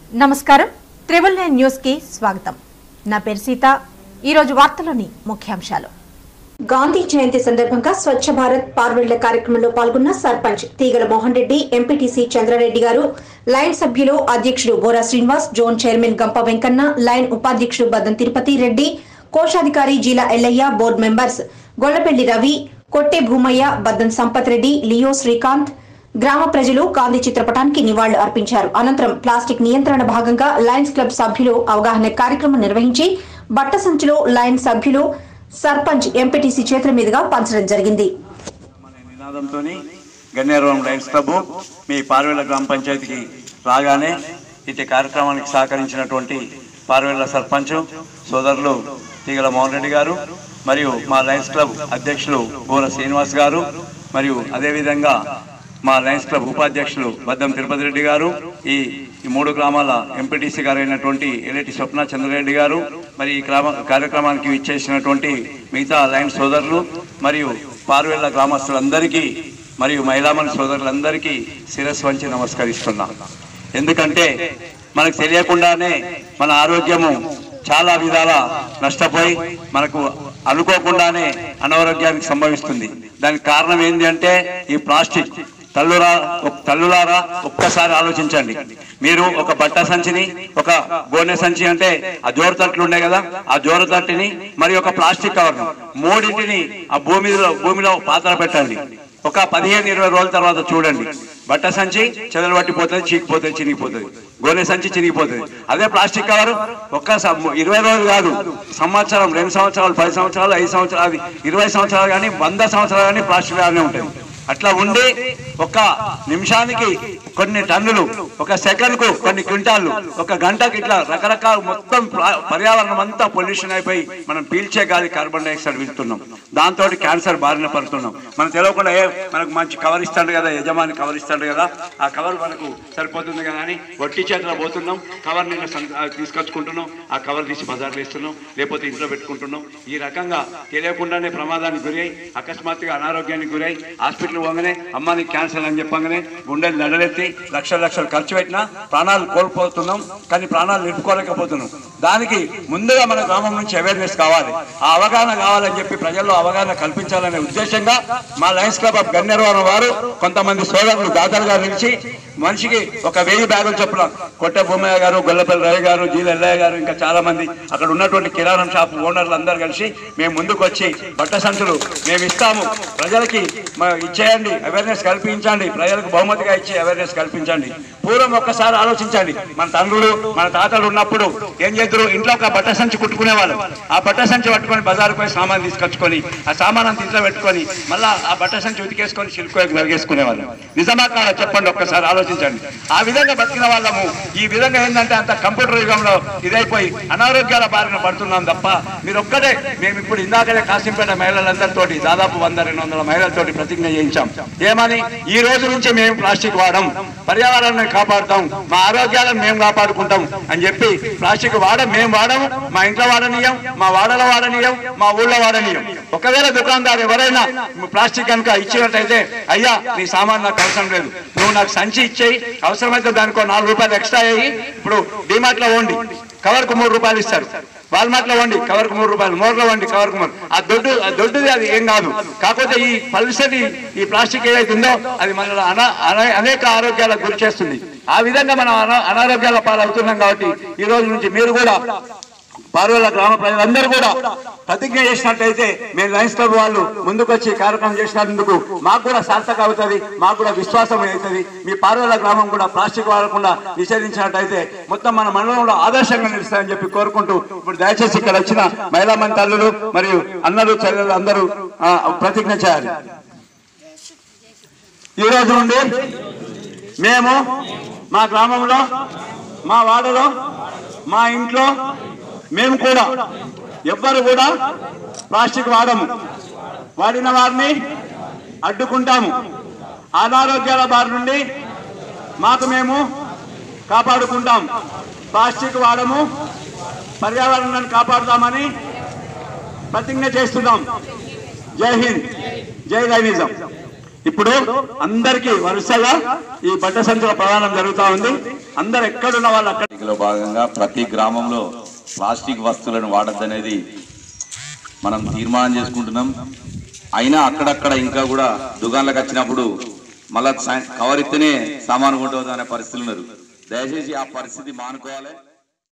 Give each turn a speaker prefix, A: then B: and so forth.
A: నమస్కారం triple nine news కి స్వాగతం నా పేరు సీత ఈరోజు వార్తలోని ముఖ్యాంశాలు
B: గాంధీ జయంతి సందర్భంగా స్వచ్ఛ భారత్ పార్వెళ్ల కార్యక్రమంలో పాల్గొన్న సర్పంచ్ తీగల మోహన్ రెడ్డి ఎంపీటీసీ చంద్రారెడ్డి గారు లైన్ సభ్యులు అధ్యక్షుడు బోరా శ్రీనివాస్ జోన్ చైర్మన్ గంప వెంకన్న లైన్ ఉపాధ్యక్షుడు బద్దం తిరుపతి రెడ్డి కోశాధికారి Jeela Yellaiah board members Gollapelli Ravi Kotte Bhoomaiah Baddam Sampath Reddy Leo Srikanth గ్రామ ప్రజలు గాంధీ చిత్రపటానికి నివాళులు అర్పించారు అనంతరం ప్లాస్టిక్ నియంత్రణ భాగంగా లయన్స్ క్లబ్ సభ్యులు అవగాహన కార్యక్రమం నిర్వహించి బట్ట సంచిలో లయన్ సభ్యులు సర్పంచ్ ఎంపీటీసీ చేతుల మీదుగా పంచడం జరిగింది
C: అనే నినాదంతో గన్నేరవరం లయన్స్ క్లబ్ మీ పార్వేల గ్రామ పంచాయతీకి రాగానే ఇటు కార్యక్రమానికి సహకరించినటువంటి పార్వేల సర్పంచ్ సోదరులు తీగల మోహన్ రెడ్డి గారు మరియు మా లయన్స్ క్లబ్ అధ్యక్షులు గోర శ్రీనివాస్ గారు మరియు అదేవిధంగా మా లయన్స్ క్లబ్ ఉపాధ్యక్షులు బద్దం తిరుపతి రెడ్డి గారు ఈ ఈ మూడు గ్రామాల ఎంపీటీసీ గారు అయినటువంటి ఎల్లటి స్వప్న చంద్రరెడ్డి గారు మరి ఈ గ్రామ కార్యక్రమానికి ఇచ్చేసినటువంటి మిగతా లైన్ సోదరులు మరియు పార్వేళ్ల గ్రామస్తులందరికీ మరియు మహిళామణి సోదరులందరికీ శిరస్సు వంచి నమస్కరిస్తున్నా ఎందుకంటే మనకు తెలియకుండానే మన ఆరోగ్యము చాలా విధాల నష్టపోయి మనకు అనుకోకుండానే అనారోగ్యానికి సంభవిస్తుంది దానికి కారణం ఏంటి అంటే ఈ ప్లాస్టిక్ తల్లురా ఒక్- తల్లులారా ఒక్కసారి ఆలోచించండి మీరు ఒక బట్ట సంచిని ఒక గోనె సంచి అంటే ఆ జోరు తట్లు ఉండే కదా ఆ జోరు తట్టిని మరి ఒక ప్లాస్టిక్ కవర్ మూడింటిని ఆ భూమిలో భూమిలో పాత్ర పెట్టండి ఒక పదిహేను ఇరవై రోజుల తర్వాత చూడండి బట్ట సంచి చెదలు పట్టిపోతుంది చీకిపోతుంది చినిగిపోతుంది గోనె సంచి చినిగిపోతుంది అదే ప్లాస్టిక్ కవర్ ఒక్క సం- ఇరవై రోజులు కాదు సంవత్సరం రెండు సంవత్సరాలు పది సంవత్సరాలు ఐదు సంవత్సరాలు అది ఇరవై సంవత్సరాలు కానీ వంద సంవత్సరాలు కానీ ప్లాస్టిక్ లాగానే ఉంటుంది అట్లా ఉండి ఒక నిమిషానికి కొన్ని టన్నులు ఒక సెకండ్ కు కొన్ని క్వింటాలు ఒక గంటకి ఇట్లా రకరకాల మొత్తం ప్రా- పర్యావరణం అంతా పొల్యూషన్ అయిపోయి మనం పీల్చే గాలి కార్బన్ డైఆక్సైడ్ వెళ్తున్నాం దాంతో క్యాన్సర్ బారిన పడుతున్నాం మనం తెలియకుండా ఏ మనకు మంచి కవర్ ఇస్తాడు కదా యజమాని కవర్ ఇస్తాడు కదా ఆ కవర్ మనకు సరిపోతుంది కదా అని వట్టి చేతిలో పోతున్నాం కవర్ నిన్న సం- ఆ తీసుకొచ్చుకుంటున్నాం ఆ కవర్ తీసి బజార్లో ఇస్తున్నాం లేకపోతే ఇంట్లో పెట్టుకుంటున్నాం ఈ రకంగా తెలియకుండానే ప్రమాదానికి గురై అకస్మాత్తుగా అనారోగ్యానికి గురై హాస్పిటల్ పోగానే అమ్మ నీకు క్యాన్సర్ అని చెప్పగానే గుండెలు నడలెత్తి లక్షల లక్షలు ఖర్చు పెట్టినా ప్రాణాలు కోల్పోతున్నాం కానీ ప్రాణాలు నిలుపుకోలేకపోతున్నాం దానికి ముందుగా మన గ్రామం నుంచి అవేర్నెస్ కావాలి ఆ అవగాహన కావాలని చెప్పి ప్రజల్లో అవగాహన కల్పించాలనే ఉద్దేశంగా మా లయన్స్ క్లబ్ ఆఫ్ గన్నేరవరం వారు కొంతమంది సోదరులు దాతలుగా నిలిచి మనిషికి ఒక వెయ్యి బ్యాగులు చొప్పున కొట్టే భూమయ్య గారు గొల్లపల్లి రవి గారు జీల ఎల్లయ్య గారు ఇంకా చాలా మంది అక్కడ ఉన్నటువంటి కిరాణం షాప్ ఓనర్లు అందరూ కలిసి మేము ముందుకు వచ్చి బట్ట సంచులు మేము ఇస్తాము ప్రజలకి మ- ఇచ్చేయండి అవేర్నెస్ కల్పించండి ప్రజలకు బహుమతిగా ఇచ్చి అవేర్నెస్ కల్పించండి పూర్వం ఒక్కసారి ఆలోచించండి మన తండ్రులు మన తాతలు ఉన్నప్పుడు ఏం చేద్దరు ఇంట్లో ఒక బట్ట సంచి కుట్టుకునేవాళ్ళు ఆ బట్ట సంచి పట్టుకొని బజారుకు పోయి సామాన్ తీసుకొచ్చుకొని ఆ సామాన్ అంత ఇంట్లో పెట్టుకొని మళ్ళా ఆ బట్ట సంచి ఉతికేసుకొని సిల్క్ నరిగేసుకునేవాళ్ళు నిజమా కాదా చెప్పండి ఒక్కసారి ఆలోచించండి ఆ విధంగా బతికిన వాళ్ళము ఈ విధంగా ఏంటంటే అంత కంప్యూటర్ యుగంలో ఇదైపోయి అనారోగ్యాల బారిన పడుతున్నాం తప్ప మీరు ఒక్కటే మేము ఇప్పుడు ఇందాకనే కాసింపేట మహిళలందరితోటి దాదాపు వంద రెండు వందల మహిళలతోటి ప్రతిజ్ఞ చేయించాం ఏమని ఈ రోజు నుంచి మేము ప్లాస్టిక్ వాడం పర్యావరణాన్ని కాపాడుతాం మా ఆరోగ్యాలను మేము కాపాడుకుంటాం అని చెప్పి ప్లాస్టిక్ వాడం మేము వాడము మా ఇంట్లో వాడనీయం మా వాడలో వాడనీయం మా ఊళ్ళో వాడనీయం ఒకవేళ దుకాణదారు ఎవరైనా ప్లాస్టిక్ కనుక ఇచ్చినట్టయితే అయ్యా నీ సామాన్ నాకు అవసరం లేదు నువ్వు నాకు సంచి ఇచ్చేయి అవసరమైతే దానికో నాలుగు రూపాయలు ఎక్స్ట్రా అయ్యి ఇప్పుడు డిమార్ట్ లో వండి కవర్ కు మూడు రూపాయలు ఇస్తారు వాల్మార్ట్ లో వండి కవర్ కు మూడు రూపాయలు మోర్లో వండి కవర్ కు మూడు ఆ దొడ్డు ఆ దొడ్డుది అది ఏం కాదు కాకపోతే ఈ పల్సటి ఈ ప్లాస్టిక్ ఏదైతే ఉందో అది మన అనా- అనే- అనేక ఆరోగ్యాలకు గురి చేస్తుంది ఆ విధంగా మనం అనా- అనారోగ్యాల పాలవుతున్నాం కాబట్టి ఈ రోజు నుంచి మీరు కూడా పార్వల గ్రామ ప్రజలందరూ కూడా ప్రతిజ్ఞ చేసినట్టయితే మేము లయన్స్ క్లబ్ వాళ్ళు ముందుకొచ్చి కార్యక్రమం చేసినందుకు మాకు కూడా సార్థక అవుతుంది మాకు కూడా విశ్వాసం అవుతుంది మీ పార్వల గ్రామం కూడా ప్లాస్టిక్ వాడకుండా నిషేధించినట్టయితే మొత్తం మన మండలంలో ఆదర్శంగా నిలుస్తాయని చెప్పి కోరుకుంటూ ఇప్పుడు దయచేసి ఇక్కడ వచ్చిన మహిళా మంది తల్లులు మరియు అన్నలు చెల్లెలు అందరూ ఆ, ప్రతిజ్ఞ చేయాలి ఈ రోజు నుండి మేము మా గ్రామంలో మా వాడలో మా ఇంట్లో మేము కూడా ఎవ్వరు కూడా ప్లాస్టిక్ వాడము వాడిన వారిని అడ్డుకుంటాము అనారోగ్యాల బారి నుండి మాకు మేము కాపాడుకుంటాం ప్లాస్టిక్ వాడము పర్యావరణాన్ని కాపాడుతామని ప్రతిజ్ఞ చేస్తున్నాం జై హింద్ జై దైనిజం ఇప్పుడు అందరికీ వరుసగా ఈ బట్ట సంచుల ప్రదానం జరుగుతా ఉంది అందరు ఎక్కడున్న వాళ్ళు అక్కడ
D: లో భాగంగా ప్రతి గ్రామంలో ప్లాస్టిక్ వస్తువులను వాడద్దనేది మనం తీర్మానం చేసుకుంటున్నాం అయినా అక్కడక్కడ ఇంకా కూడా దుకాణాలకు వచ్చినప్పుడు మళ్ళా సా- కవర్ ఇస్తేనే సామాను కొంటుంది అనే పరిస్థితులు ఉన్నారు దయచేసి ఆ పరిస్థితి మానుకోవాలి